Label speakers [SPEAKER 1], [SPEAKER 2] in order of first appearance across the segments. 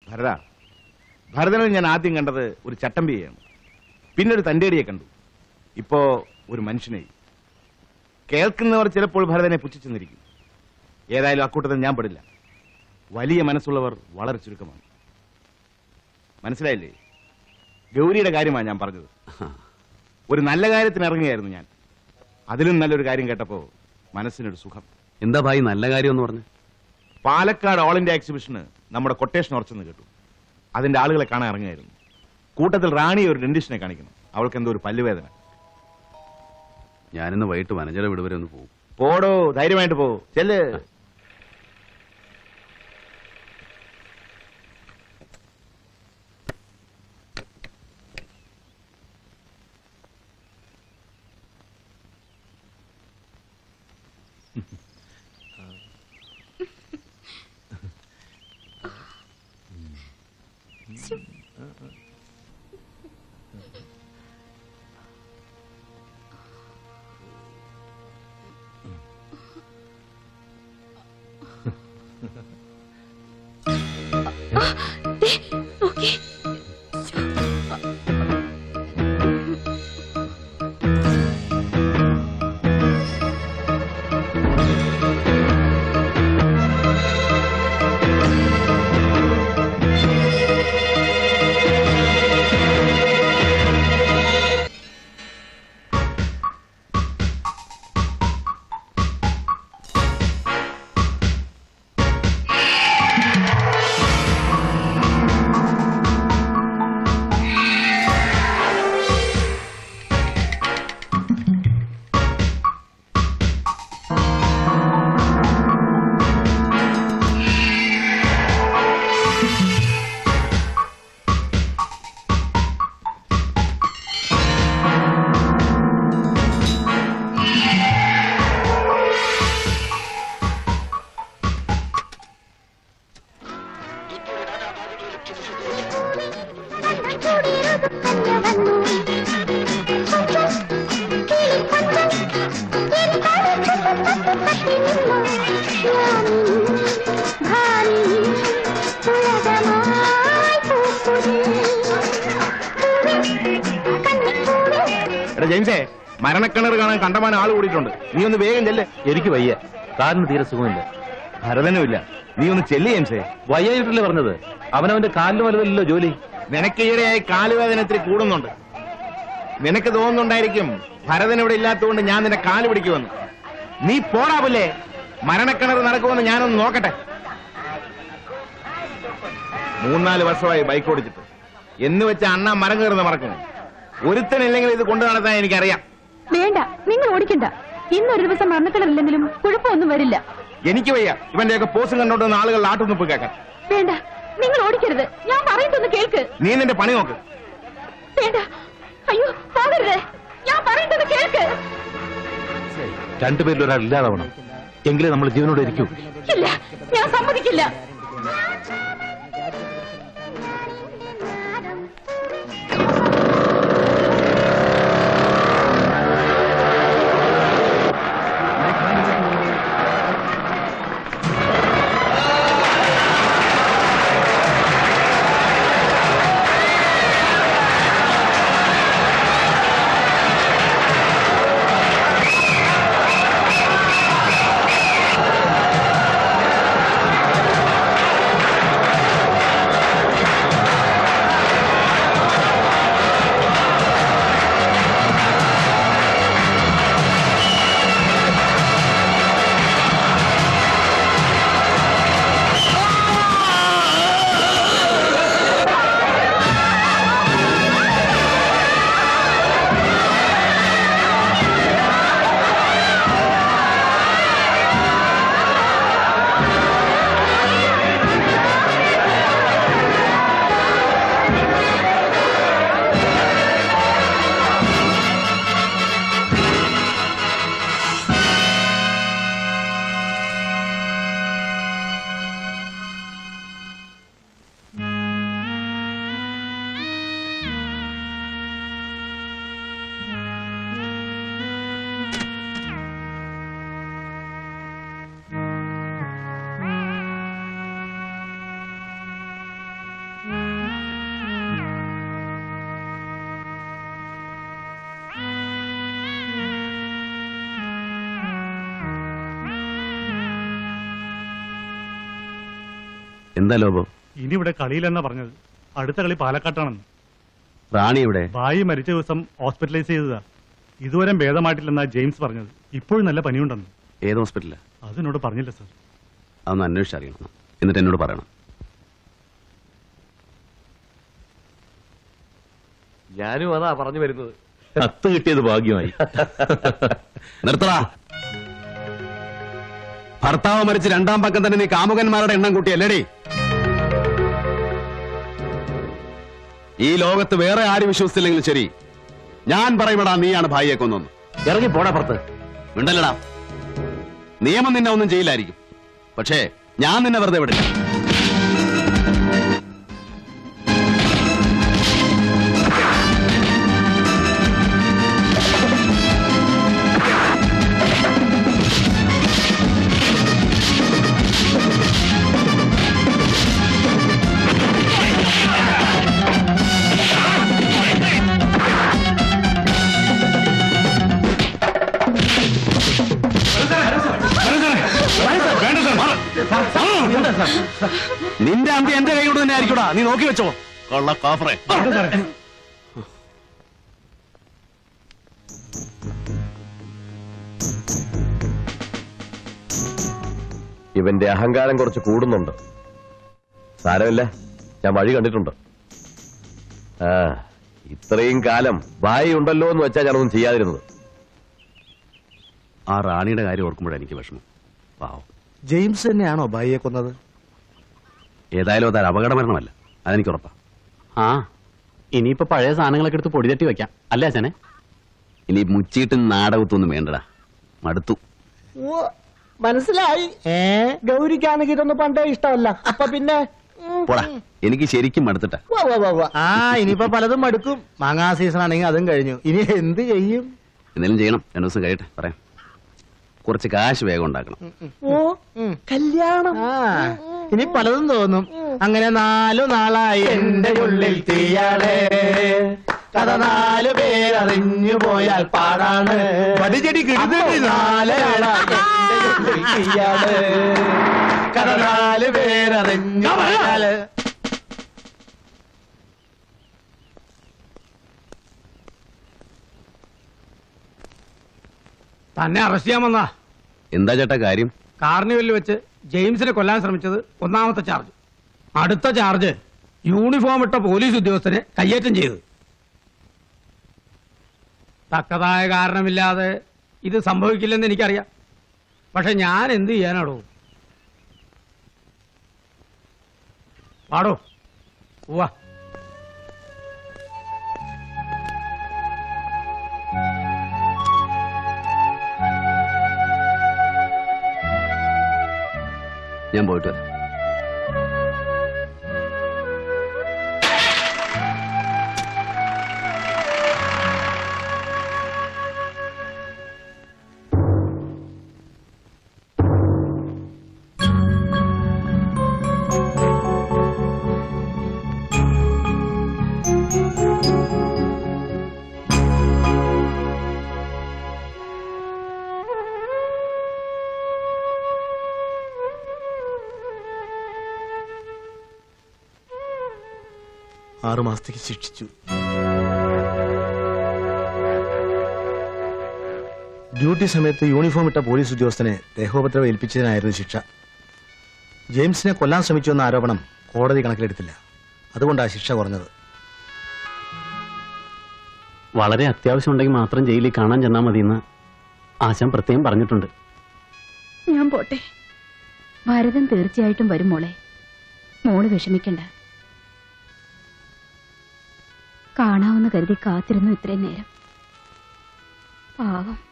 [SPEAKER 1] ഭരത ഭരതനിൽ ഞാൻ ആദ്യം കണ്ടത് ഒരു ചട്ടമ്പിയെയാണ് പിന്നെ ഒരു തന്റേടിയെ കണ്ടു ഇപ്പോ ഒരു മനുഷ്യനെ കേൾക്കുന്നവർ ചിലപ്പോൾ ഭരതനെ പുച്ഛിച്ചെന്നിരിക്കും ഏതായാലും അക്കൂട്ടത്തിൽ ഞാൻ പെടില്ല വലിയ മനസ്സുള്ളവർ വളരെ ചുരുക്കമാണ് മനസ്സിലായില്ലേ ഗൗരിയുടെ കാര്യമാണ് ഞാൻ പറഞ്ഞത് ഒരു നല്ല കാര്യത്തിന് ഇറങ്ങുകയായിരുന്നു ഞാൻ അതിലും നല്ലൊരു കാര്യം കേട്ടപ്പോ മനസ്സിനൊരു സുഖം
[SPEAKER 2] എന്താ ഭായി നല്ല കാര്യം എന്ന് പറഞ്ഞു
[SPEAKER 1] പാലക്കാട് ഓൾ ഇന്ത്യ എക്സിബിഷന് നമ്മുടെ കൊട്ടേഷൻ ഉറച്ചെന്ന് കേട്ടു അതിന്റെ ആളുകളെ കാണാൻ ഇറങ്ങുമായിരുന്നു കൂട്ടത്തിൽ റാണി ഒരു ഡെന്റിസ്റ്റിനെ കാണിക്കണം അവൾക്ക് എന്തോ ഒരു പല്ലുവേദന
[SPEAKER 2] ഞാനിന്ന് വൈകിട്ട് വനജല വീട് വരെ ഒന്ന് പോകും
[SPEAKER 1] പോടോ ധൈര്യമായിട്ട് പോ ചെല്ല് എടാ ജെയിംസേ മരണക്കിണർ കാണാൻ കണ്ടമാനം ആൾ കൂടിയിട്ടുണ്ട് നീ ഒന്ന് വേഗം ചെല്ല്
[SPEAKER 3] എനിക്ക് വയ്യ കാലിന് തീരെ സുഖമില്ല
[SPEAKER 1] ഭരതനും ഇല്ല നീ ഒന്ന് ചെല്ല് ജെയിംസേ
[SPEAKER 3] വയ്യായിട്ടല്ലേ പറഞ്ഞത് അവനവന്റെ കാലിന് വലുതല്ലോ ജോലി
[SPEAKER 1] നിനക്ക് ഈയിടെയായി കാലുവേദന ഇത്തിരി കൂടുന്നുണ്ട് നിനക്ക് തോന്നുന്നുണ്ടായിരിക്കും ഭരതൻ ഇവിടെ ഇല്ലാത്തതുകൊണ്ട് ഞാൻ നിന്റെ കാല് പിടിക്കുമെന്ന് നീ പോടാവില്ലേ മരണക്കിണർ നടക്കുമെന്ന് ഞാനൊന്ന് നോക്കട്ടെ മൂന്നാല് വർഷമായി ബൈക്ക് ഓടിച്ചിട്ട് എന്ന് വെച്ച അണ്ണ മരം കയറുന്ന മറക്കുന്നു ഒരുത്തനില്ലെങ്കിൽ ഇത് കൊണ്ടു നടത്താൻ എനിക്കറിയാം
[SPEAKER 4] വേണ്ട നിങ്ങൾ ഓടിക്കണ്ട ഇന്നൊരു ദിവസം മരണക്കിടറില്ലെങ്കിലും കുഴപ്പമൊന്നും വരില്ല
[SPEAKER 1] എനിക്ക് വയ്യ ഇവന്റെയൊക്കെ പോസും കണ്ടോണ്ട് ആളുകൾ ആട്ടുനിപ്പ് കേൾക്കാൻ
[SPEAKER 4] വേണ്ട നിങ്ങൾ ഓടിക്കരുത് ഞാൻ പറയുന്നൊന്ന് കേൾക്ക്
[SPEAKER 1] നീ നിന്റെ പണി നോക്ക്
[SPEAKER 4] വേണ്ട അയ്യോ പോകരുത് ഞാൻ പറയുന്നത് കേൾക്ക്
[SPEAKER 3] രണ്ടുപേരിൽ ഒരാൾ ഇല്ലാതാവണം എങ്കിലേ നമ്മൾ ജീവനോടെ ഇരിക്കൂ
[SPEAKER 4] ഇല്ല ഞാൻ സമ്മതിക്കില്ല
[SPEAKER 5] ആ
[SPEAKER 2] എന്താ ലോബോ
[SPEAKER 5] ഇനി ഇവിടെ കളിയില്ലെന്നാ പറഞ്ഞത് അടുത്ത കളി പാലക്കാട്ടാണെന്ന്
[SPEAKER 2] റാണി ഇവിടെ
[SPEAKER 5] ഭായി മരിച്ച ദിവസം ഹോസ്പിറ്റലൈസ് ചെയ്തതാ ഇതുവരെ ഭേദമായിട്ടില്ലെന്നാ ജെയിംസ് പറഞ്ഞത് ഇപ്പോഴും നല്ല പനിയുണ്ടെന്ന്
[SPEAKER 2] ഏത് ഹോസ്പിറ്റലാ
[SPEAKER 5] അതിനോട് പറഞ്ഞില്ല സർ
[SPEAKER 2] അതൊന്ന് അന്വേഷിച്ചറിയണം എന്നിട്ട് എന്നോട് പറയണം
[SPEAKER 6] ഞാനും അതാ പറഞ്ഞു വരുന്നത്
[SPEAKER 3] കത്ത് കിട്ടിയത് ഭാഗ്യമായി
[SPEAKER 2] നിർത്തടാ ഭർത്താവ് മരിച്ച് രണ്ടാം പക്കം തന്നെ നീ കാമുകന്മാരുടെ എണ്ണം കൂട്ടിയല്ലേടി ഈ ലോകത്ത് വേറെ ആരും വിശ്വസിച്ചില്ലെങ്കിലും ശരി ഞാൻ പറയുമടാ നീയാണ് ഭായിയെ കൊന്നൊന്ന്
[SPEAKER 3] ഇറങ്ങി പോടാ പുറത്ത്
[SPEAKER 2] മിണ്ടല്ലടാ നിയമം നിന്നെ ഒന്നും ചെയ്യില്ലായിരിക്കും പക്ഷേ ഞാൻ നിന്നെ വെറുതെ വിടില്ല നിന്റെ അന്തി എന്റെ കൈ കൊണ്ട് തന്നെ ആയിരിക്കൂടാ നീ നോക്കി വെച്ചോ കൊള്ള കാഫറെ
[SPEAKER 6] ഇവന്റെ അഹങ്കാരം കുറച്ച് കൂടുന്നുണ്ട് സാരമില്ല ഞാൻ വഴി കണ്ടിട്ടുണ്ട് ആ ഇത്രയും കാലം വായി ഉണ്ടല്ലോ എന്ന് വെച്ചാ ഞാനൊന്നും ചെയ്യാതിരുന്നത്
[SPEAKER 2] ആ റാണിയുടെ കാര്യം ഓർക്കുമ്പോഴാണ് എനിക്ക് വിഷമം പാവം
[SPEAKER 7] ജെയിംസ് തന്നെയാണോ ഭായിയെ കൊന്നത്
[SPEAKER 2] ഏതായാലും അതൊരു അപകട മരണമല്ല അതെനിക്ക് ഉറപ്പാ
[SPEAKER 8] ആ ഇനിയിപ്പോ പഴയ സാധനങ്ങളൊക്കെ എടുത്ത് പൊടി തട്ടി വെക്കാം അല്ലേ അച്ഛനെ
[SPEAKER 2] ഇനി മുച്ചീട്ടും നാടകത്തൊന്നും വേണ്ടടാ മടുത്തു
[SPEAKER 7] മനസ്സിലായി ഏ ഗൗരിക്കാണെങ്കിൽ ഇതൊന്നും പണ്ടേ ഇഷ്ടമല്ല അപ്പൊ പിന്നെ ഉം.
[SPEAKER 2] പോടാ എനിക്ക് ശരിക്കും മടുത്തിട്ടാ
[SPEAKER 7] ഉവ്വ, ഉവ്വ, ഉവ്വ, ഉവ്വ. ആ ഇനിയിപ്പോ പലതും മടുക്കും മാങ്ങാ സീസൺ ആണെങ്കിൽ അതും കഴിഞ്ഞു ഇനി എന്ത് ചെയ്യും
[SPEAKER 2] എന്തെങ്കിലും ചെയ്യണം രണ്ടു ദിവസം കഴിയട്ടെ പറയാം കുറച്ച് കാശ് വേഗം ഉണ്ടാക്കണം
[SPEAKER 7] ഓ കല്യാണം ആ ഇനി പലതും തോന്നും അങ്ങനെ നാലു നാളായി എന്റെ ഉള്ളിൽ തീയാണ് കഥ നാലു പേരറിഞ്ഞു പോയാൽ പാടാണ് പടിചെടി നാല് നാളായി എന്റെ ഉള്ളിൽ തീയാണ് കഥ നാല് പേരറിഞ്ഞു പോയാല്
[SPEAKER 9] തന്നെ അറസ്റ്റ് ചെയ്യാൻ വന്നാ
[SPEAKER 2] എന്താ ചേട്ടാ കാര്യം
[SPEAKER 9] കാർണിവലിൽ വെച്ച് ജെയിംസിനെ കൊല്ലാൻ ശ്രമിച്ചത് ഒന്നാമത്തെ ചാർജ് അടുത്ത ചാർജ് യൂണിഫോം ഇട്ട പോലീസ് ഉദ്യോഗസ്ഥനെ കയ്യേറ്റം ചെയ്തു തക്കതായ കാരണമില്ലാതെ ഇത് സംഭവിക്കില്ലെന്ന് എനിക്കറിയാം പക്ഷെ ഞാൻ എന്ത് ചെയ്യാനാടോ പാടോ ഉവ്വ
[SPEAKER 2] ഞാൻ പോയിട്ട് വരാം
[SPEAKER 7] ആറു മാസത്തേക്ക് ശിക്ഷിച്ചു ഡ്യൂട്ടി സമയത്ത് യൂണിഫോം ഇട്ട പോലീസ് ഉദ്യോഗസ്ഥനെ ദേഹോപദ്രവം ഏൽപ്പിച്ചതിനായിരുന്നു ശിക്ഷ ജെയിംസിനെ കൊല്ലാൻ ശ്രമിച്ചു എന്ന ആരോപണം കോടതി കണക്കിലെടുത്തില്ല അതുകൊണ്ടാണ് ശിക്ഷ കുറഞ്ഞത്
[SPEAKER 8] വളരെ അത്യാവശ്യം ഉണ്ടെങ്കിൽ മാത്രം ജയിലിൽ കാണാൻ ചെന്നാൽ മതിയെന്ന് ആശാൻ പ്രത്യേകം പറഞ്ഞിട്ടുണ്ട്
[SPEAKER 4] ഞാൻ പോട്ടെ ഭരതൻ തീർച്ചയായിട്ടും വരും മോളെ മോള് വിഷമിക്കണ്ട കാണാവുന്ന കരുതി കാത്തിരുന്നു ഇത്രയും നേരം പാവം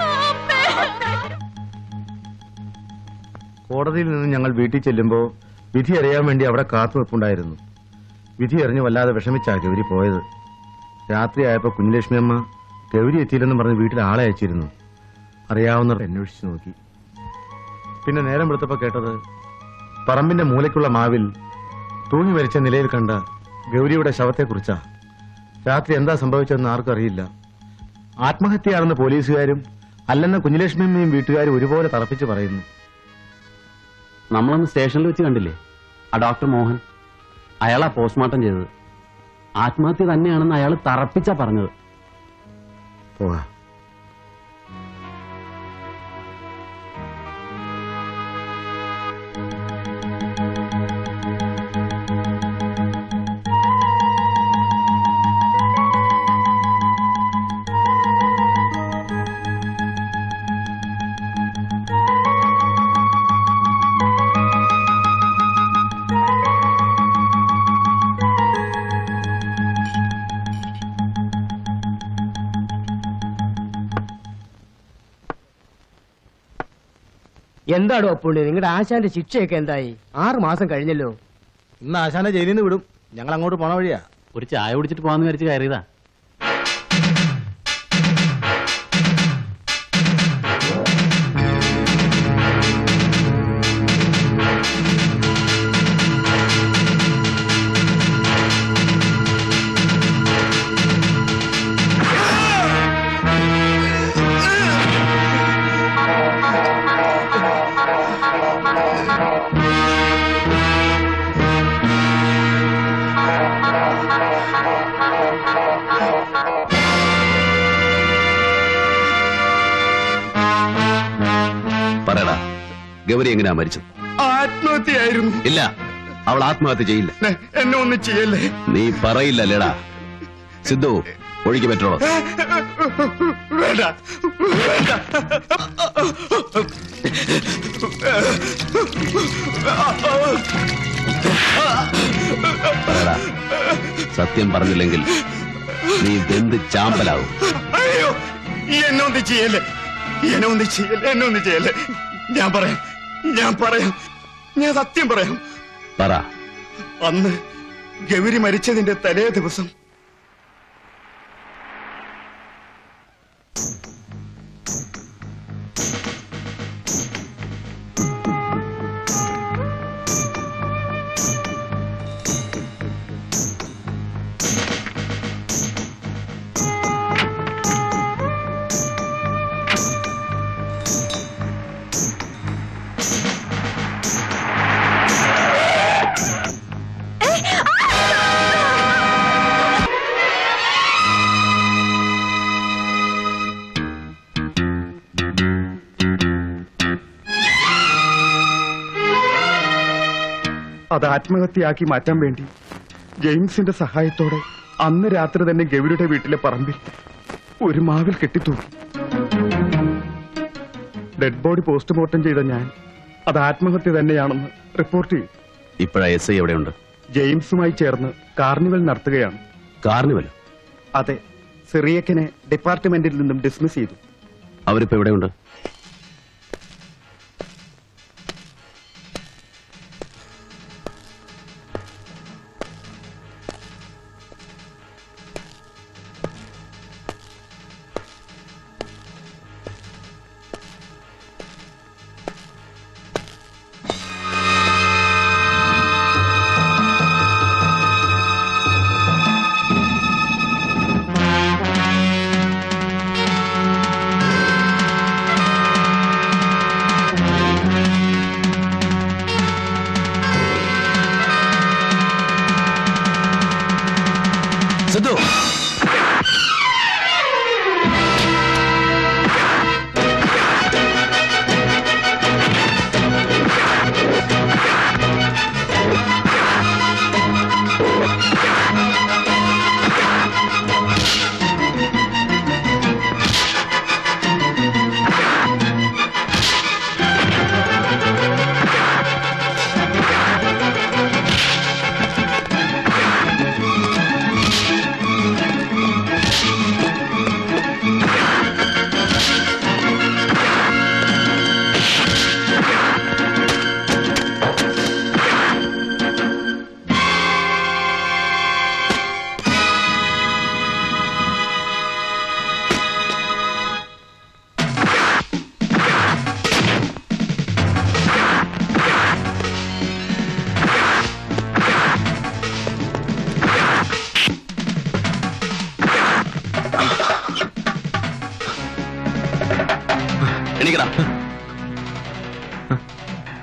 [SPEAKER 7] കോടതിയിൽ നിന്ന് ഞങ്ങൾ വീട്ടിൽ ചെല്ലുമ്പോൾ വിധി അറിയാൻ വേണ്ടി അവിടെ കാത്തുവെപ്പുണ്ടായിരുന്നു വിധി അറിഞ്ഞ് വല്ലാതെ വിഷമിച്ചാ ഗൗരി പോയത് രാത്രിയായപ്പോ കുഞ്ഞുലക്ഷ്മി അമ്മ ഗൗരി എത്തിയില്ലെന്ന് പറഞ്ഞ് വീട്ടിൽ ആളെ അയച്ചിരുന്നു അറിയാവുന്നവർ അന്വേഷിച്ചു നോക്കി പിന്നെ നേരം വെളുത്തപ്പോ കേട്ടത് പറമ്പിന്റെ മൂലയ്ക്കുള്ള മാവിൽ തൂങ്ങി മരിച്ച നിലയിൽ കണ്ട ഗൗരിയുടെ ശവത്തെക്കുറിച്ചാ രാത്രി എന്താ സംഭവിച്ചതെന്ന് ആർക്കും അറിയില്ല ആത്മഹത്യയാണെന്ന് പോലീസുകാരും അല്ലെന്ന കുഞ്ഞുലക്ഷ്മിയമ്മയും വീട്ടുകാരും ഒരുപോലെ തറപ്പിച്ച് പറയുന്നു
[SPEAKER 8] നമ്മളന്ന് സ്റ്റേഷനിൽ വെച്ച് കണ്ടില്ലേ ആ ഡോക്ടർ മോഹൻ അയാളാ പോസ്റ്റ്മോർട്ടം ചെയ്തത് ആത്മഹത്യ തന്നെയാണെന്ന് അയാൾ തറപ്പിച്ചാ പറഞ്ഞത്
[SPEAKER 7] പോവാ
[SPEAKER 9] എന്താടോ അപ്പുണ്ണി നിങ്ങളുടെ ആശാന്റെ ശിക്ഷയൊക്കെ എന്തായി ആറ് മാസം കഴിഞ്ഞല്ലോ
[SPEAKER 7] ഇന്ന് ആശാനെ ജയിലിൽ നിന്ന് വിടും ഞങ്ങൾ അങ്ങോട്ട് പോണ വഴിയാ
[SPEAKER 8] ഒരു ചായ കുടിച്ചിട്ട് പോകാന്ന് വിചാരിച്ച് കയറിയതാ
[SPEAKER 2] പറയടാ ഗൗരി എങ്ങനെയാ മരിച്ചത്
[SPEAKER 1] ആത്മഹത്യയായിരുന്നു
[SPEAKER 2] ഇല്ല അവൾ ആത്മഹത്യ ചെയ്യില്ല
[SPEAKER 1] എന്നെ ഒന്നും ചെയ്യല്ലേ
[SPEAKER 2] നീ പറയില്ല ലേടാ സിദ്ധു ഒഴുകി പറ്റോളൂ
[SPEAKER 1] വേണ്ട വേണ്ട
[SPEAKER 2] പറയടാ സത്യം പറഞ്ഞില്ലെങ്കിൽ നീ വെന്ത് ചാമ്പലാവും
[SPEAKER 1] അയ്യോ എന്നെ ഒന്നും ചെയ്യല്ലേ എന്നെ ഒന്നും ചെയ്യല്ലേ എന്നെ ഒന്നും ചെയ്യല്ലേ ഞാൻ പറയാം ഞാൻ പറയാം ഞാൻ സത്യം പറയാം
[SPEAKER 2] പറ
[SPEAKER 1] അന്ന് ഗൗരി മരിച്ചതിന്റെ തലേ ദിവസം അത് ആത്മഹത്യയാക്കി മാറ്റാൻ വേണ്ടി ജെയിംസിന്റെ സഹായത്തോടെ അന്ന് രാത്രി തന്നെ ഗൗരിയുടെ വീട്ടിലെ പറമ്പിൽ ഒരു മാവിൽ കെട്ടിത്തൂക്കി ഡെഡ് ബോഡി പോസ്റ്റ്മോർട്ടം ചെയ്ത ഞാൻ അത് ആത്മഹത്യ തന്നെയാണെന്ന് റിപ്പോർട്ട് ചെയ്യും
[SPEAKER 2] ഇപ്പോഴാ എസ് ഐ എവിടെയുണ്ട്
[SPEAKER 1] ജെയിംസുമായി ചേർന്ന് കാർണിവൽ നടത്തുകയാണ്
[SPEAKER 2] കാർണിവൽ
[SPEAKER 1] അതെ സിറിയക്കിനെ ഡിപ്പാർട്ട്മെന്റിൽ നിന്നും ഡിസ്മിസ് ചെയ്തു
[SPEAKER 2] അവരിപ്പോ എവിടെയുണ്ട്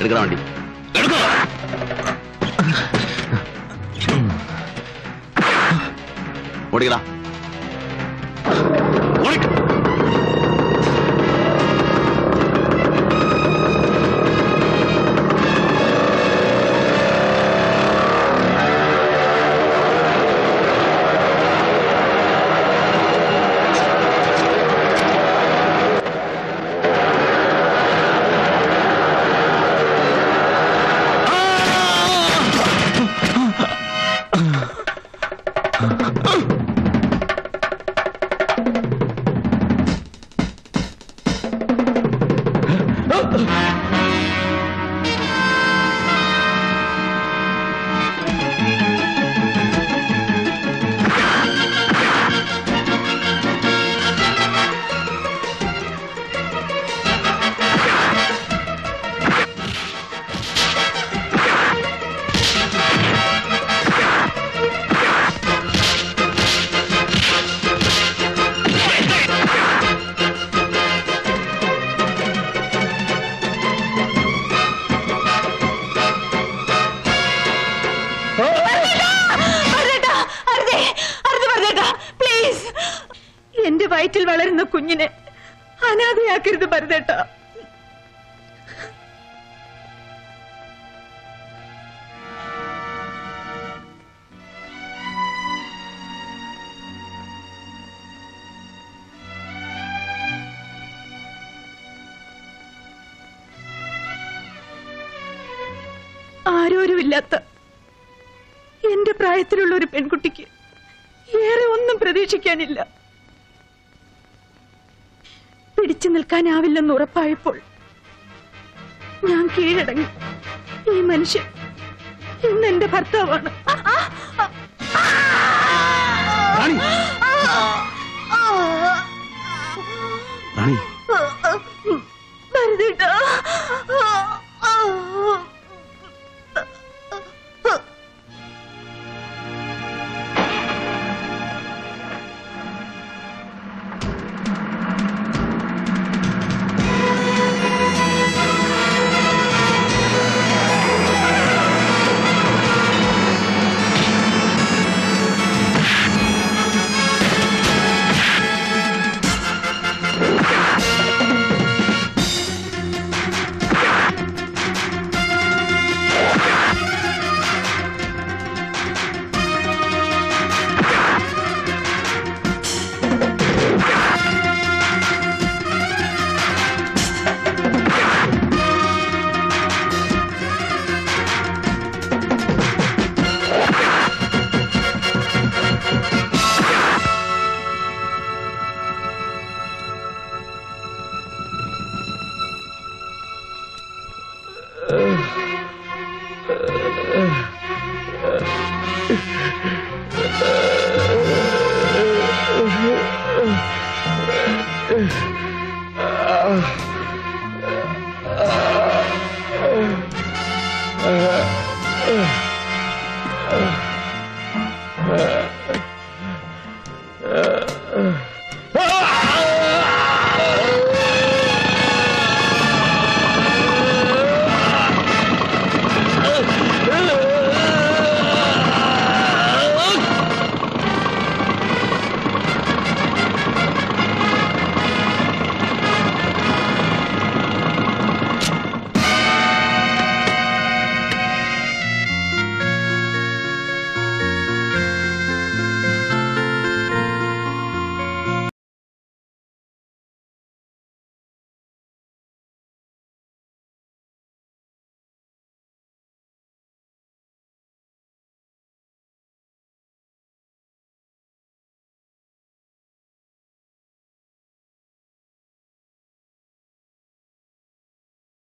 [SPEAKER 2] എടുക്കണ വണ്ടി എടുക്കോ ഓടിക്കടാ ഓടിക്ക
[SPEAKER 4] പ്ലീസ് എന്റെ വയറ്റിൽ വളരുന്ന കുഞ്ഞിനെ അനാഥയാക്കരുത് ഭരതേട്ട ആരോരുമില്ലാത്ത എന്റെ പ്രായത്തിലുള്ള ഒരു പെൺകുട്ടിക്ക് ഏറെ ഒന്നും പ്രതീക്ഷിക്കാനില്ല പിടിച്ചു നിൽക്കാനാവില്ലെന്ന് ഉറപ്പായപ്പോൾ ഞാൻ കീഴടങ്ങി ഈ മനുഷ്യൻ ഇന്ന് എന്റെ ഭർത്താവാണ്
[SPEAKER 2] റാണി റാണി
[SPEAKER 4] ഭരതേട്ടാ
[SPEAKER 7] ആ